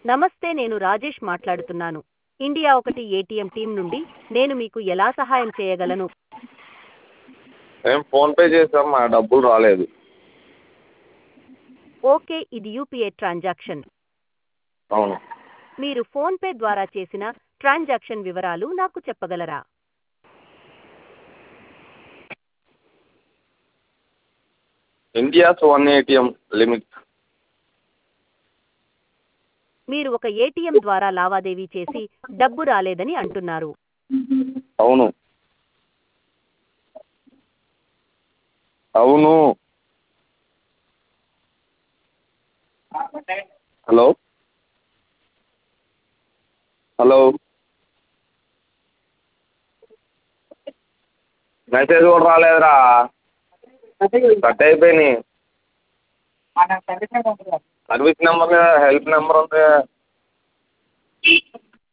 నమస్తే నేను రాజేష్ మాట్లాడుతున్నాను ఇండియా ఒకటి ఏటీఎం టీం నుండి నేను మీకు ఎలా సహాయం చేయగలను మేము ఫోన్పే చేసాం మా డబ్బులు రాలేదు ఓకే ఇది యూపీఐ ట్రాన్సాక్షన్ అవును మీరు ఫోన్పే ద్వారా చేసిన ట్రాన్సాక్షన్ వివరాలు నాకు చెప్పగలరా ఇండియాస్ వన్ ఏటీఎం లిమిట్ మీరు ఒక ఏటీఎం ద్వారా లావాదేవీ చేసి డబ్బు రాలేదని అంటున్నారు అవును అవును హలో హలో మెసేజ్ కూడా రాలేదురా కట్ అయిపోయినాయి సర్వీస్ నెంబర్ హెల్ప్ నెంబర్ ఉంది